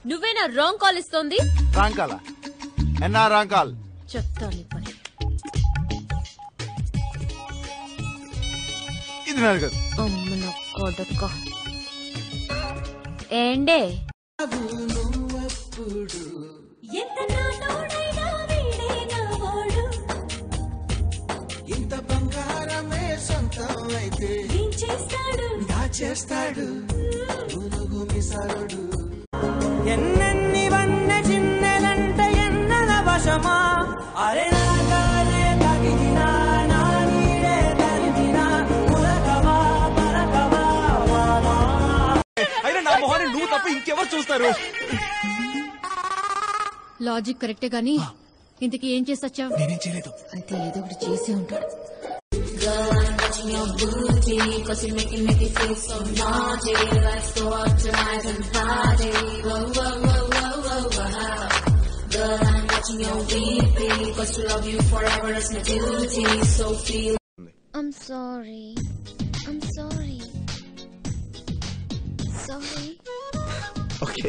నువ్వేనా wrong call ఇస్తోంది రాంకాల ఎన్నా రాంకాల్ చెప్తా నీ పని ఇది నాది కాదు అమ్మ నా కొడక ఏండే ఇంత బంగారమే సొంతం అయితే దాచేస్తాడు గునుగు మిసారుడు ఎన్నెన్ని వన్న చిన్నెలంట ఎన్నల వశమా అరే నాగాలే తగిలినా నా నీడే తరిమినా పులకవా పలకవా వామా అయినా నా మొహాన్ని నువ్వు తప్ప ఇంకెవరు చూస్తారు లాజిక్ కరెక్టే గాని ఇంతకీ ఏం చేసి వచ్చావు నేనేం చేయలేదు అయితే ఏదో ఒకటి చేసి ఉంటాడు I'm sorry. I'm sorry. Sorry. Okay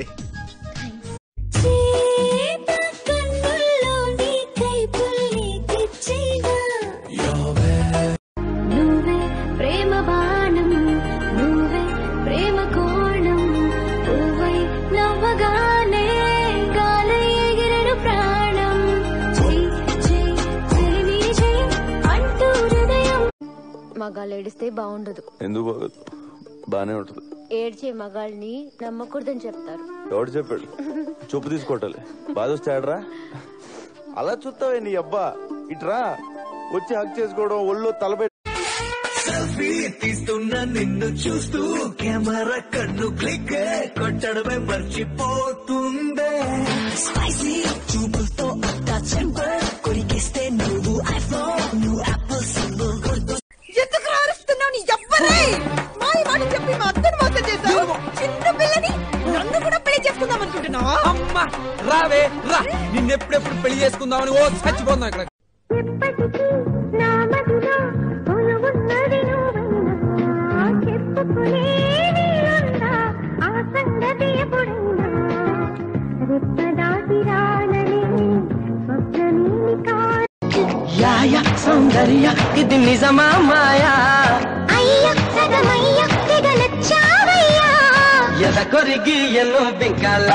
నువ్వే ప్రేమ బాణం నువ్వే ప్రేమ కోణం పువ్వై నవ్వగానే గాలి ఎగిరెను ప్రాణం చెయ్ చెయ్ చెలిమి చెయ్ అంటూ హృదయం మగాళ్ళు ఏడిస్తే బాగుండదు ఎందుకు బాగోదు బానే ఉంటది ఏడ్చే మగాళ్ళని నమ్మకూడదని చెప్తారు ఎవడు చెప్పాడు చూపు తీసుకోవటాలి బాధ వస్తే ఆడరా అలా చూస్తావే నీ అబ్బా ఇట్రా వచ్చి హక్ చేసుకోవడం ఒళ్ళు తలపెట్టి సెల్ఫీ తీస్తున్న నిన్ను చూస్తూ కెమెరా కన్ను క్లిక్ కొట్టడమే మర్చిపోతుందే స్పైసీ చూపులతో అత్త చెంపర్ కొరికిస్తే నువ్వు ఐఫోన్ నువ్వు యాపిల్ సింబల్ గుర్తు ఎందుకు రారుస్తున్నావు నీ ఎవ్వరే మాయ మాట చెప్పి మా అత్తను మోసం చేశావు చిన్న పిల్లని నన్ను కూడా పెళ్లి చేసుకుందాం అనుకుంటున్నావా అమ్మా రావే రా నిన్నెప్పుడెప్పుడు పెళ్లి చేసుకుందామని ఓ చచ్చిపోతున్నావు ఇక్కడ ఎప్పటికీ నా మదిలో కొలువున్నది నువ్వైనా చెప్పుకునే వీలుందా ఆ సంగతి ఎప్పుడైనా రెప్పదాటి రానని స్వప్నమేమి కాదు యాయ సౌందర్య ఇది నిజమా మాయా అయ్య సగమయ్య తెగ నచ్చావయ్యా ఎద కొరిగి ఎన్నో బింకాల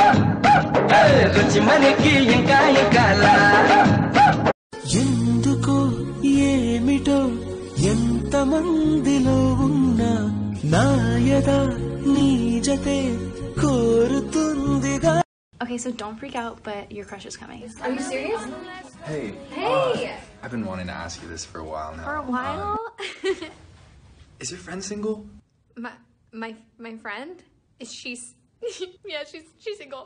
రుచి మనకి ఇంకా ఇంకాల ఎందుకు ఏమిటో ఎంత మందిలో ఉన్నా నాయద నీ జతే కోరుతుందిగా Okay, so don't freak out, but your crush is coming. Hey. Hey. I've been wanting to ask you this for a while now. For a while? Is your friend single? my my my friend is she's yeah she's she's single.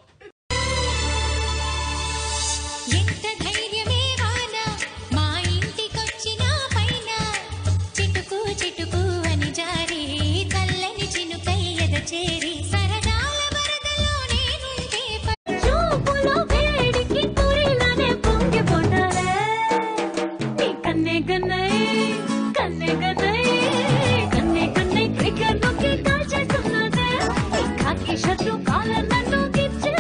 ఎంత ధైర్యమే వాన మా ఇంటికొచ్చిన పైన చిటుకు చిటుకు అని జారి చల్లని చినుకై ఎద చేరి సరదాల వరదలో నేనుంటే చూపులో వేడికి పురిలానే పొంగి పొండాలే నీ కన్నే కన్నై కన్నే కన్నై కన్నే కన్నై ట్రిగర్ నొక్కి కాల్చేస్తున్నదే నీ కాకి షర్టు కాలర్ నన్ను గిచ్చే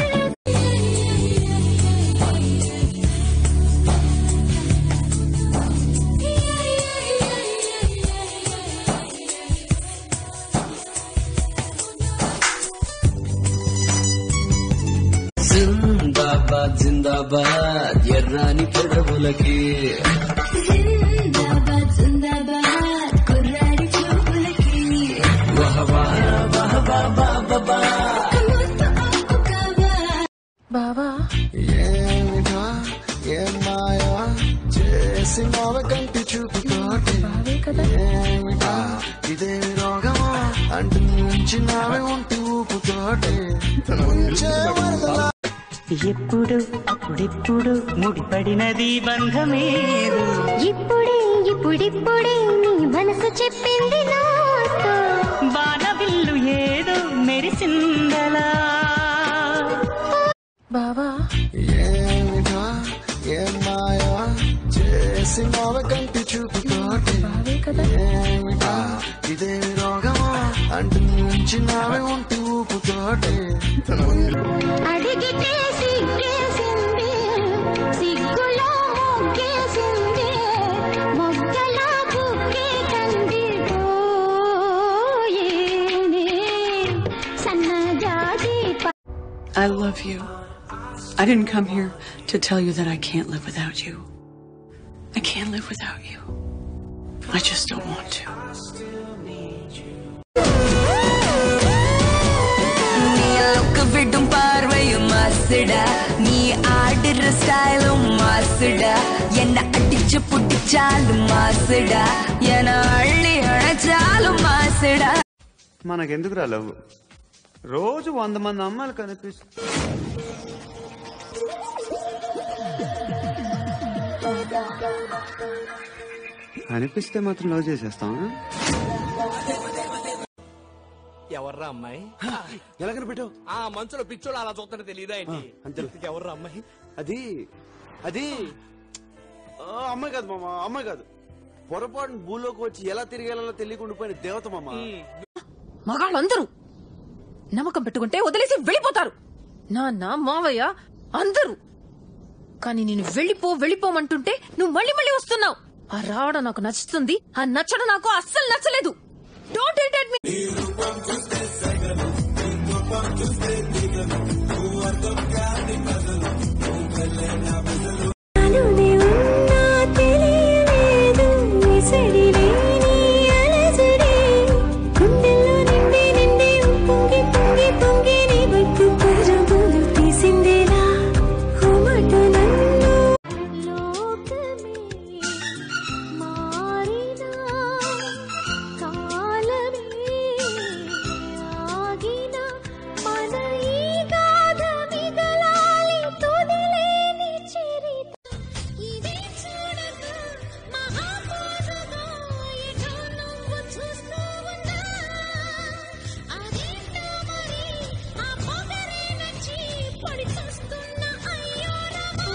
జిందాబాద్ జిందాబాద్ ఎర్రాని పెదవులకి జిందాబాద్ జిందాబాద్ కుర్రాడి చూపులకి వహవా వహవా బాబా ముద్దు ఆపుకావా బావా ఏమిటా ఏం మాయా చేసినావ కంటి చూపుతోటి బావే కదా ఏమిటా ఇదే రోగమా అంటూ ముంచినావే ఒంటి ఊపుతోటి ముంచే వరదలా ఎప్పుడు అప్పుడెప్పుడు ముడిపడినది బంధమేదు ఇప్పుడే ఇప్పుడిప్పుడే నీ మనసు చెప్పింది నాతో బాణబిల్లు ఏదో మెరిసిందలా బావా ఏమిటా ఏం మాయా చేసినావ కంటి చూపుతోటి బావే కదా ఏమిటా ఇదే రోగమా అంటూ ముంచినావే ఒంటి ఊపుతోటి అడిగితే సిగ్గేసింది సిగ్గులో మొగ్గేసింది మొగ్గల బుక్కే కంది పోయేనే సన్నజాజి I love you. I didn't come here to tell you that I can't live without you. I can't live without you. I just don't want to. நீ லுக்கு விடும் பார்வையும் மாசுடா நீ ஆடுற ஸ்டைலும் மாசுடா என்ன அடிச்சு புடிச்சாலும் மாசுடா என அள்ளி அணைச்சாலும் மாசுடா మనకెందుకురా లవ్ రోజు వంద మంది అమ్మాయిలు కనిపిస్తు అనిపిస్తే మాత్రం లవ్ చేసేస్తాం ఎవర్రా అమ్మాయి ఎలా కనిపెట్టావు ఆ మనసులో పిచ్చోళ్ళు అలా చూస్తుంటే తెలియదా ఏంటి అంతే ఎవర్రా అమ్మాయి అది అది ఆ, అమ్మాయి కాదు మామ అమ్మాయి కాదు పొరపాటున భూలోకి వచ్చి ఎలా తిరిగేలా తెలియకుండా పోయిన దేవత మామ మగాళ్ళందరూ నమ్మకం పెట్టుకుంటే వదిలేసి వెళ్ళిపోతారు నాన్న మావయ్య అందరూ కానీ నేను వెళ్ళిపో వెళ్ళిపోమంటుంటే నువ్వు మళ్ళీ మళ్ళీ వస్తున్నావు ఆ రావడం నాకు నచ్చుతుంది ఆ నచ్చడం నాకు అస్సలు నచ్చలేదు డోంట్ ఇరిటేట్ మీ నాలోనే ఉన్నా తెలియలేదు విసడి లేని అలజడి గుండెల్లో నిండి నిండి పొంగి పొంగి పొంగి నీ వైపు పరుగులు తీసిందేలా హోమట నన్ను లోకమే మారినా కాలమే ఆగినా మన ఈ గాథ మిగలాలి తొదిలేని చరిత ఇదే చూడక మహాపోజగా ఎటో నువ్వు చూస్తూ ఉన్నా అదేంటో మరి ఆ పొగరే నచ్చి పడి చూస్తున్న అయ్యో రమా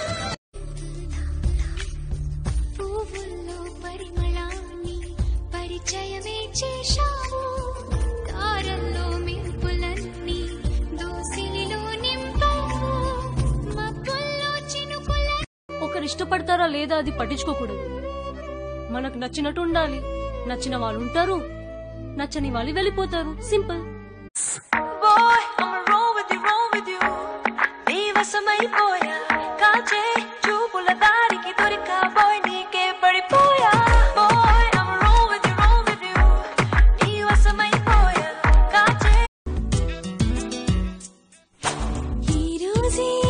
పువ్వుల్లో పరిమళాన్ని పరిచయమే చేశావు దారంలో మింపులన్నీ దోసిలిలో నింపావు మబ్బుల్లో చినుకుల ఒకరు ఇష్టపడతారా లేదా అది పట్టించుకోకూడదు మనకు నచ్చినట్టు ఉండాలి నచ్చిన వాళ్ళు ఉంటారు నచ్చని వాళ్ళు వెళ్ళిపోతారు simple Boy, I'ma roll with you, roll with you. నీ వశమైపోయా కాచే చూపుల దారికి దొరికా boy నీకే పడిపోయా Boy, I'ma roll with you, roll with you. నీ వశమైపోయా కాచే ఈ రోజే